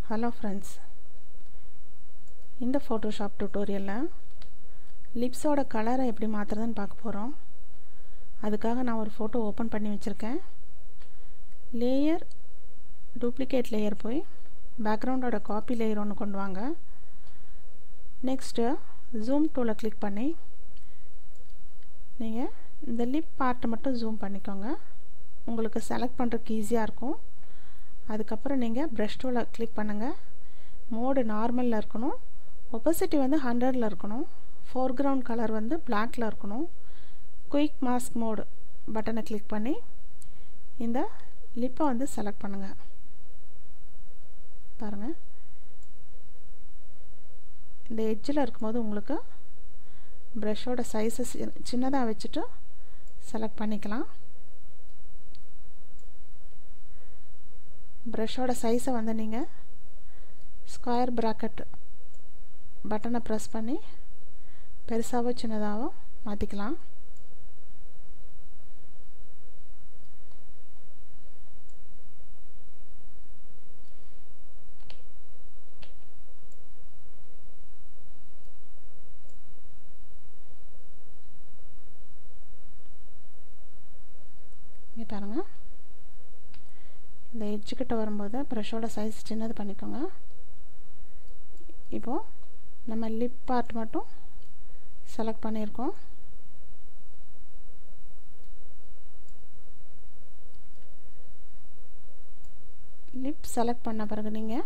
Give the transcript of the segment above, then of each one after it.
hello friends இந்த Photoshop டுட்டோரியலில் லிப்ஸோட கலரை எப்படி மாற்றுறதுன்னு பார்க்க போகிறோம் அதுக்காக நான் ஒரு ஃபோட்டோ ஓப்பன் பண்ணி வச்சுருக்கேன் லேயர் டூப்ளிகேட் லேயர் போய் பேக்ரவுண்டோட காப்பி லேயர் ஒன்று கொண்டு வாங்க நெக்ஸ்ட்டு ஜூம் டூலை கிளிக் பண்ணி நீங்கள் இந்த லிப் பார்ட்டை மட்டும் ஜூம் பண்ணிக்கோங்க உங்களுக்கு செலக்ட் பண்ணுறதுக்கு ஈஸியாக இருக்கும் அதுக்கப்புறம் நீங்கள் ப்ரஷ் டூலை கிளிக் பண்ணுங்கள் மோடு நார்மலில் இருக்கணும் ஒப்போசிட்டி வந்து ஹண்ட்ரடில் இருக்கணும் ஃபோர்க்ரவுண்ட் கலர் வந்து பிளாக்கில் இருக்கணும் குயிக் மாஸ்க் மோடு பட்டனை கிளிக் பண்ணி இந்த லிப்பை வந்து செலக்ட் பண்ணுங்கள் பாருங்கள் இந்த எட்ஜில் இருக்கும்போது உங்களுக்கு ப்ரஷோட சைஸை சின்னதாக வச்சுட்டு செலக்ட் பண்ணிக்கலாம் ப்ரஷோட சைஸை வந்து நீங்கள் ஸ்கொயர் ப்ராக்கெட் பட்டனை ப்ரெஸ் பண்ணி பெருசாகவோ சின்னதாகவோ மாற்றிக்கலாம் இங்கே பாருங்கள் இந்த எட்ஜுக்கிட்ட வரும்போது ப்ரெஷ்ஷோட சைஸ் சின்னது பண்ணிக்கோங்க இப்போது நம்ம லிப் பார்ட் மட்டும் செலக்ட் பண்ணியிருக்கோம் லிப் செலக்ட் பண்ண பிறகு நீங்கள்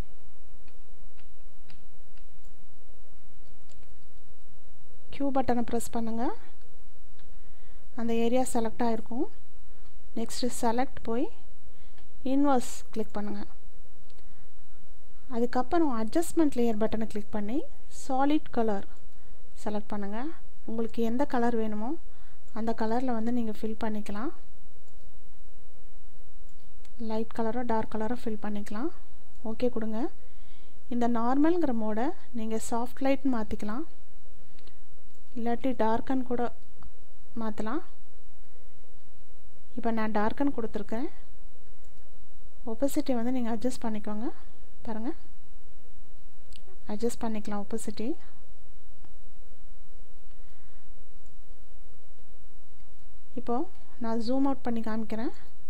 க்யூ பட்டனை ப்ரெஸ் பண்ணுங்கள் அந்த ஏரியா செலக்ட் ஆகிருக்கும் நெக்ஸ்ட்டு செலக்ட் போய் இன்வர்ஸ் கிளிக் பண்ணுங்கள் அதுக்கப்புறம் அட்ஜஸ்ட்மெண்ட் லேயர் பட்டனை கிளிக் பண்ணி சாலிட் கலர் செலக்ட் பண்ணுங்கள் உங்களுக்கு எந்த கலர் வேணுமோ அந்த கலரில் வந்து நீங்கள் ஃபில் பண்ணிக்கலாம் லைட் கலரோ டார்க் கலரோ ஃபில் பண்ணிக்கலாம் ஓகே கொடுங்க இந்த நார்மல்ங்கிற மோடை நீங்கள் சாஃப்ட் லைட்னு மாற்றிக்கலாம் இல்லாட்டி டார்க்கன் கூட மாற்றலாம் இப்போ நான் டார்க்கன் கொடுத்துருக்கேன் ஒப்போசிட்டி வந்து நீங்கள் அட்ஜஸ்ட் பண்ணிக்கோங்க பாருங்கள் அட்ஜஸ்ட் பண்ணிக்கலாம் ஒப்போசிட்டி இப்போது நான் ஜூம் அவுட் பண்ணி காமிக்கிறேன்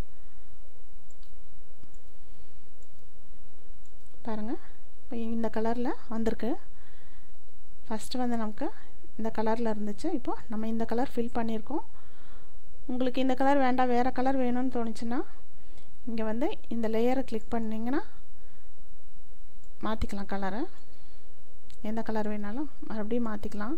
பாருங்கள் இப்போ இந்த கலரில் வந்திருக்கு ஃபஸ்ட்டு வந்து நமக்கு இந்த கலரில் இருந்துச்சு இப்போது நம்ம இந்த கலர் ஃபில் பண்ணியிருக்கோம் உங்களுக்கு இந்த கலர் வேண்டாம் வேறு கலர் வேணும்னு தோணுச்சுன்னா இங்கே வந்து இந்த லேயரை கிளிக் பண்ணிங்கன்னா மாற்றிக்கலாம் கலரை எந்த கலர் வேணாலும் மறுபடியும் மாற்றிக்கலாம்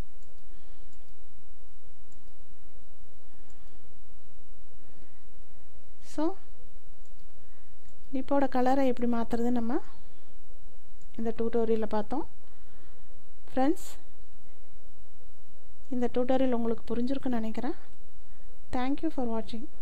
ஸோ லிப்போட கலரை எப்படி மாற்றுறது நம்ம இந்த டியூட்டோரியலில் பார்த்தோம் ஃப்ரெண்ட்ஸ் இந்த டியூட்டோரியல் உங்களுக்கு புரிஞ்சிருக்குன்னு நினைக்கிறேன் தேங்க்யூ ஃபார் வாட்சிங்